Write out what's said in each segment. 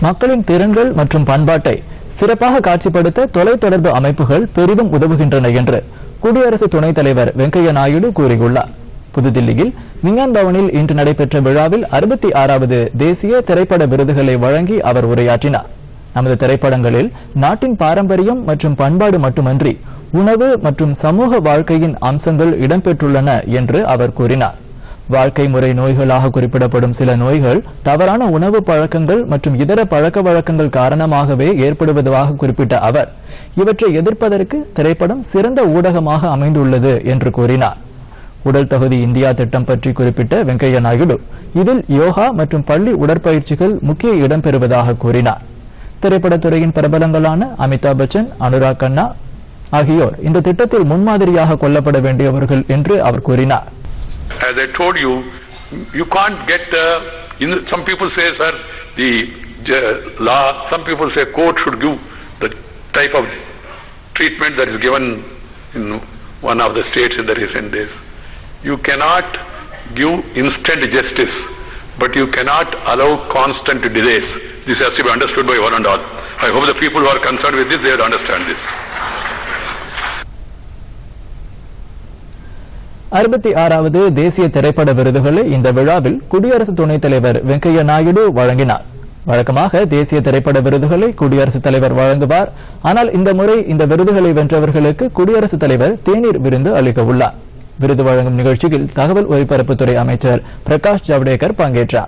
மக்களின் திறன்கள் மற்றும் பண்பாட்டை சிறப்பாக காட்சிப்படுத்த தொலைத்தொடர்பு அமைப்புகள் பெரிதும் உதவுகின்றன என்று குடியரசு துணைத் தலைவர் வெங்கையா நாயுடு கூறியுள்ளார் புதுதில்லியில் விஞ்ஞான் பவனில் இன்று நடைபெற்ற விழாவில் அறுபத்தி ஆறாவது தேசிய திரைப்பட விருதுகளை வழங்கி அவர் உரையாற்றினார் நமது திரைப்படங்களில் நாட்டின் பாரம்பரியம் மற்றும் பண்பாடு மட்டுமன்றி உணவு மற்றும் சமூக வாழ்க்கையின் அம்சங்கள் இடம்பெற்றுள்ளன என்று அவர் கூறினார் வாழ்க்கை முறை நோய்களாக குறிப்பிடப்படும் சில நோய்கள் தவறான உணவு பழக்கங்கள் மற்றும் இதர பழக்க வழக்கங்கள் காரணமாகவே ஏற்படுவதாக குறிப்பிட்ட அவர் இவற்றை எதிர்ப்பதற்கு திரைப்படம் சிறந்த ஊடகமாக அமைந்துள்ளது என்று கூறினார் உடல் தகுதி இந்தியா திட்டம் பற்றி குறிப்பிட்ட வெங்கையா நாயுடு இதில் யோகா மற்றும் பள்ளி உடற்பயிற்சிகள் முக்கிய இடம் பெறுவதாக கூறினார் திரைப்படத்துறையின் பிரபலங்களான அமிதாப் பச்சன் அனுராக் கண்ணா ஆகியோர் இந்த திட்டத்தில் முன்மாதிரியாக கொள்ளப்பட வேண்டியவர்கள் என்று அவர் கூறினார் As I told you, you can't get, uh, in, some people say, sir, the uh, law, some people say court should give the type of treatment that is given in one of the states in the recent days. You cannot give instant justice, but you cannot allow constant delays. This has to be understood by one and all. I hope the people who are concerned with this, they will understand this. அறுபத்தி ஆறாவது தேசிய திரைப்பட விருதுகளை இந்த விழாவில் குடியரசு துணைத் தலைவர் வெங்கையா நாயுடு வழங்கினார் வழக்கமாக தேசிய திரைப்பட விருதுகளை குடியரசுத் தலைவர் வழங்குவார் ஆனால் இந்த முறை இந்த விருதுகளை வென்றவர்களுக்கு குடியரசுத் தலைவர் தேநீர் விருந்து அளிக்க உள்ளார் விருது வழங்கும் நிகழ்ச்சியில் தகவல் ஒலிபரப்புத்துறை அமைச்சர் பிரகாஷ் ஜவடேகர் பங்கேற்றார்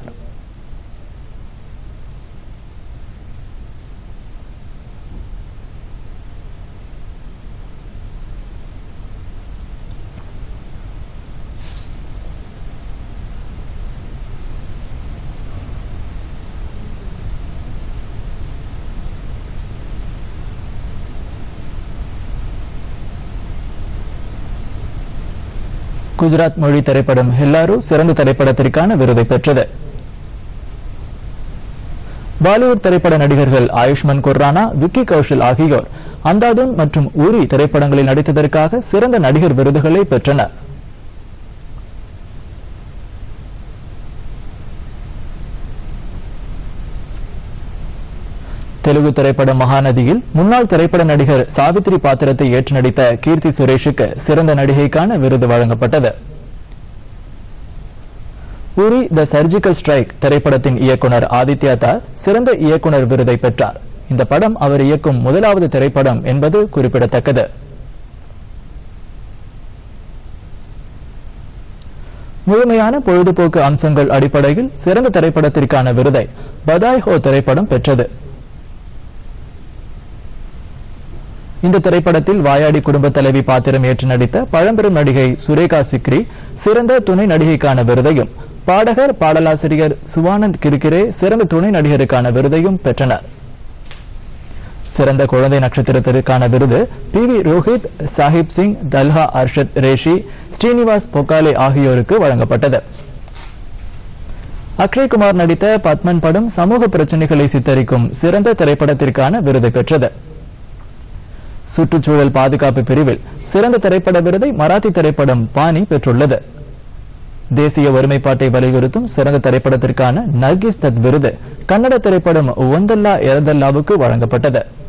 குஜராத் மொழி திரைப்படம் ஹெல்லாரு சிறந்த திரைப்படத்திற்கான விருதை பெற்றது பாலிவுட் திரைப்பட நடிகர்கள் ஆயுஷ்மன் குர்ரானா விக்கி கௌஷல் ஆகியோர் அந்தாதுன் மற்றும் உரி திரைப்படங்களில் நடித்ததற்காக சிறந்த நடிகர் விருதுகளை பெற்றனர் தெலுங்கு திரைப்படம் மகாநதியில் முன்னாள் திரைப்பட நடிகர் சாவித்ரி பாத்திரத்தை ஏற்று நடித்த கீர்த்தி சுரேஷுக்கு சிறந்த நடிகைக்கான விருது வழங்கப்பட்டது உரி த சர்ஜிக்கல் ஸ்ட்ரைக் திரைப்படத்தின் இயக்குனர் ஆதித்யா தார் சிறந்த இயக்குனர் விருதை பெற்றார் இந்த படம் அவர் இயக்கும் முதலாவது திரைப்படம் என்பது குறிப்பிடத்தக்கது முழுமையான பொழுதுபோக்கு அம்சங்கள் அடிப்படையில் சிறந்த திரைப்படத்திற்கான விருதை பதாய் ஹோ திரைப்படம் பெற்றது இந்த திரைப்படத்தில் வாயாடி குடும்ப தலைவி பாத்திரம் ஏற்று நடித்த பழம்பெரும் நடிகை சுரேகா சிக்ரி சிறந்த துணை நடிகைக்கான விருதையும் பாடகர் பாடலாசிரியர் சுவானந்த் கிர்கிரே சிறந்த துணை நடிகருக்கான விருதையும் பெற்றனர் சிறந்த குழந்தை நட்சத்திரத்திற்கான விருது பி வி ரோஹித் சாஹிப் சிங் தல்ஹா அர்ஷத் ரேஷி ஸ்ரீனிவாஸ் பொக்காலே ஆகியோருக்கு வழங்கப்பட்டது அக்ஷய் குமார் நடித்த பத்மன் படம் சமூக பிரச்சனைகளை சித்தரிக்கும் சிறந்த திரைப்படத்திற்கான விருதை பெற்றது சுற்றுச்சூழல் பாதுகாப்பு பிரிவில் சிறந்த திரைப்பட விருதை மராத்தி திரைப்படம் பாணி பெற்றுள்ளது தேசிய ஒருமைப்பாட்டை வலியுறுத்தும் சிறந்த திரைப்படத்திற்கான நர்கிஸ் தத் விருது கன்னட திரைப்படம் ஒந்தல்லா எரதல்லாவுக்கு வழங்கப்பட்டது